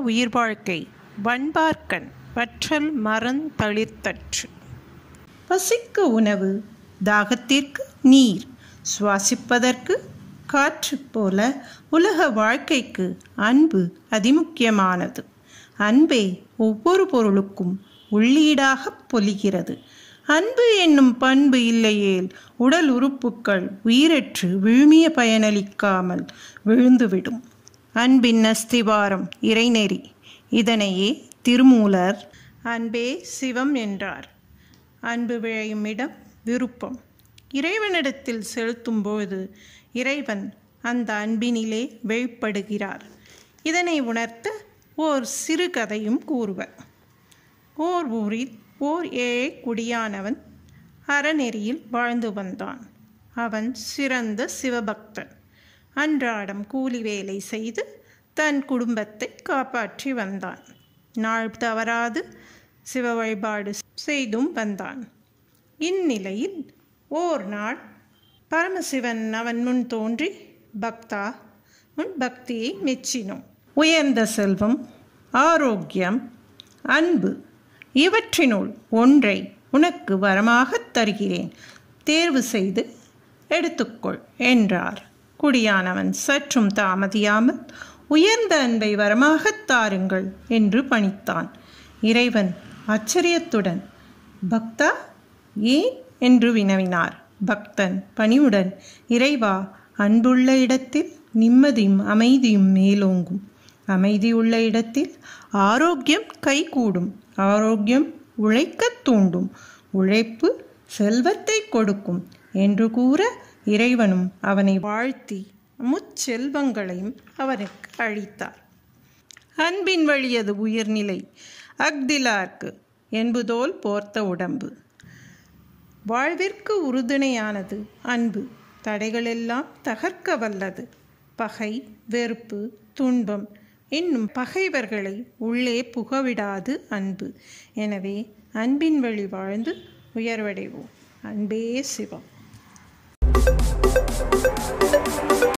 உயிர் வாழ்க்கை வண்பார்க்கன் வற்றல் மரந்தளிர்த்தற்று பசிக்கு உணவு தாகத்திற்கு நீர் சுவாசிப்பதற்கு காற்று போல உலக வாழ்க்கைக்கு அன்பு அதிமுக்கியமானது அன்பே ஒவ்வொரு பொருளுக்கும் உள்ளீடாக பொலிகிறது அன்பு என்னும் பண்பு இல்லையேல் உடல் உறுப்புக்கள் உயிரற்று விழுமிய பயனளிக்காமல் விழுந்துவிடும் அன்பின் அஸ்திவாரம் இறைநெறி இதனையே திருமூலர் அன்பே சிவம் என்றார் அன்பு விழையும் இடம் விருப்பம் இறைவனிடத்தில் செலுத்தும் பொழுது இறைவன் அந்த அன்பினிலே வெளிப்படுகிறார் இதனை உணர்த்த ஓர் சிறு கதையும் கூறுவர் ஓர் ஊரில் ஓர் ஏழை குடியானவன் அறநெறியில் வாழ்ந்து வந்தான் அவன் சிறந்த சிவபக்தன் அன்றாடம் கூலி வேலை செய்து தன் குடும்பத்தை காப்பாற்றி வந்தான் நாள் தவறாது சிவ வழிபாடு செய்தும் வந்தான் இந்நிலையில் ஓர் நாள் பரமசிவன் அவன் முன் தோன்றி பக்தா உன் பக்தியை மெச்சினோம் உயர்ந்த செல்வம் ஆரோக்கியம் அன்பு இவற்றினுள் ஒன்றை உனக்கு வரமாகத் தருகிறேன் தேர்வு செய்து எடுத்துக்கொள் என்றார் குடியானவன் சற்றும் தாமதியாமல் உயர்ந்த அன்பை வரமாகத் தாருங்கள் என்று பணித்தான் இறைவன் ஆச்சரியத்துடன் பக்தா ஏன் என்று வினவினார் பக்தன் பணிவுடன் இறைவா அன்புள்ள இடத்தில் நிம்மதியும் அமைதியும் மேலோங்கும் அமைதி உள்ள இடத்தில் ஆரோக்கியம் கைகூடும் ஆரோக்கியம் உழைக்கத் தூண்டும் உழைப்பு செல்வத்தை கொடுக்கும் என்று கூற இறைவனும் அவனை வாழ்த்தி முச்செல்வங்களையும் அவனுக்கு அளித்தார் அன்பின் வழியது உயிர்நிலை அக்திலார்க்கு என்பதோல் போர்த்த உடம்பு வாழ்விற்கு உறுதுணையானது அன்பு தடைகளெல்லாம் தகர்க்க வல்லது பகை வெறுப்பு துன்பம் இன்னும் பகைவர்களை உள்ளே புகவிடாது அன்பு எனவே அன்பின் வழி வாழ்ந்து உயர்வடைவோம் அன்பே சிவம்